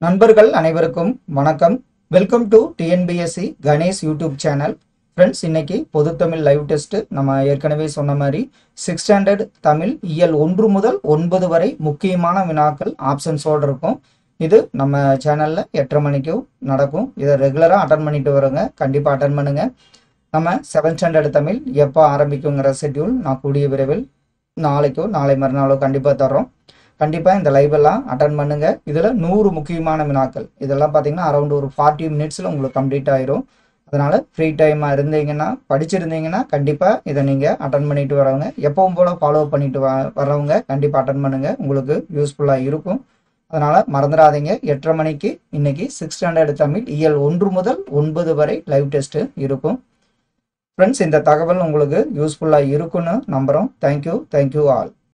நண்பர்கள் அனைவருக்கும் வணக்கம் welcome to TNPSC Ganesh YouTube channel friends இன்னைக்கு பொதுத்தமிழ் லைவ் டெஸ்ட் நம்ம ஏற்கனவே சொன்ன மாதிரி சிக்ஸ் ஸ்டாண்டர்ட் தமிழ் இயல் ஒன்று முதல் ஒன்பது வரை முக்கியமான வினாக்கள் ஆப்ஷன்ஸோடு இருக்கும் இது நம்ம சேனலில் எட்டரை மணிக்கும் நடக்கும் இதை ரெகுலராக அட்டன் பண்ணிட்டு வரோங்க கண்டிப்பாக அட்டன் பண்ணுங்க நம்ம செவன்த் ஸ்டாண்டர்ட் தமிழ் எப்போ ஆரம்பிக்குங்கிற ஷெட்யூல் நான் கூடிய விரைவில் நாளைக்கோ நாளை மறுநாளோ கண்டிப்பாக தர்றோம் கண்டிப்பாக இந்த லைவ் எல்லாம் அட்டன் பண்ணுங்க இதில் நூறு முக்கியமான வினாக்கள் இதெல்லாம் பார்த்தீங்கன்னா அரௌண்ட் ஒரு ஃபார்ட்டி மினிட்ஸில் உங்களுக்கு கம்ப்ளீட் ஆயிரும் அதனால ஃப்ரீ டைமாக இருந்தீங்கன்னா படிச்சிருந்தீங்கன்னா கண்டிப்பாக இதை நீங்கள் அட்டன் பண்ணிட்டு வரவங்க எப்பவும் போல் ஃபாலோ பண்ணிட்டு வ வர்றவங்க கண்டிப்பாக அட்டன் பண்ணுங்க உங்களுக்கு யூஸ்ஃபுல்லாக இருக்கும் அதனால மறந்துடாதீங்க எட்டரை மணிக்கு இன்னைக்கு சிக்ஸ் ஸ்டாண்டர்ட் தமிழ் இயல் ஒன்று முதல் ஒன்பது வரை லைவ் டெஸ்ட் இருக்கும் ஃப்ரெண்ட்ஸ் இந்த தகவல் உங்களுக்கு யூஸ்ஃபுல்லாக இருக்குன்னு நம்புகிறோம் தேங்க்யூ தேங்க்யூ ஆல்